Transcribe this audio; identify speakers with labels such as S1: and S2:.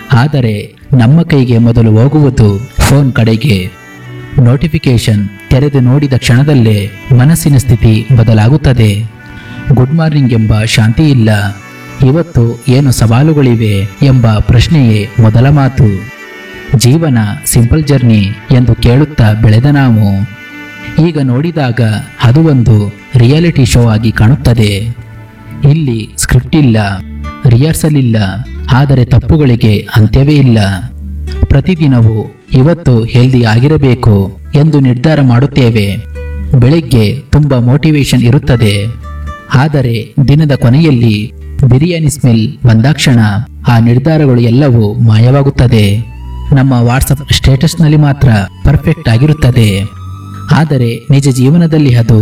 S1: ಆದರೆ ನಮ್ಮ ಕೈಗೆ ಮೊದಲು ಹೋಗುವುದು ಫೋನ್ ಕಡೆಗೆ ನೋಟಿಫಿಕೇಶನ್ ತೆರೆದು ನೋಡಿದ ಕ್ಷಣದಲ್ಲೇ ಮನಸ್ಸಿನ ಸ್ಥಿತಿ ಬದಲಾಗುತ್ತದೆ ಗುಡ್ ಮಾರ್ನಿಂಗ್ ಎಂಬ ಶಾಂತಿ ಇಲ್ಲ ಇವತ್ತು ಏನು ಸವಾಲುಗಳಿವೆ ಎಂಬ ಪ್ರಶ್ನೆಯೇ ಮೊದಲ ಮಾತು ಜೀವನ ಸಿಂಪಲ್ ಜರ್ನಿ ಎಂದು ಕೇಳುತ್ತಾ ಬೆಳೆದ ನಾವು ಈಗ ನೋಡಿದಾಗ ಅದು ಒಂದು ರಿಯಾಲಿಟಿ ಶೋ ಆಗಿ ಕಾಣುತ್ತದೆ ಇಲ್ಲಿ ಸ್ಕ್ರಿಪ್ಟ್ ಇಲ್ಲ ರಿಹರ್ಸಲ್ ಇಲ್ಲ ಆದರೆ ತಪ್ಪುಗಳಿಗೆ ಅಂತ್ಯವೇ ಇಲ್ಲ ಪ್ರತಿದಿನವೂ ಇವತ್ತು ಹೆಲ್ದಿ ಆಗಿರಬೇಕು ಎಂದು ನಿರ್ಧಾರ ಮಾಡುತ್ತೇವೆ ಬೆಳಿಗ್ಗೆ ತುಂಬ ಮೋಟಿವೇಶನ್ ಇರುತ್ತದೆ ಆದರೆ ದಿನದ ಕೊನೆಯಲ್ಲಿ ಬಿರಿಯಾನಿ ಸ್ಮೆಲ್ ಬಂದಾಕ್ಷಣ ಆ ನಿರ್ಧಾರಗಳು ಎಲ್ಲವೂ ಮಾಯವಾಗುತ್ತದೆ ನಮ್ಮ ವಾಟ್ಸಪ್ ಸ್ಟೇಟಸ್ನಲ್ಲಿ ಮಾತ್ರ ಪರ್ಫೆಕ್ಟ್ ಆಗಿರುತ್ತದೆ ಆದರೆ ನಿಜ ಜೀವನದಲ್ಲಿ ಅದು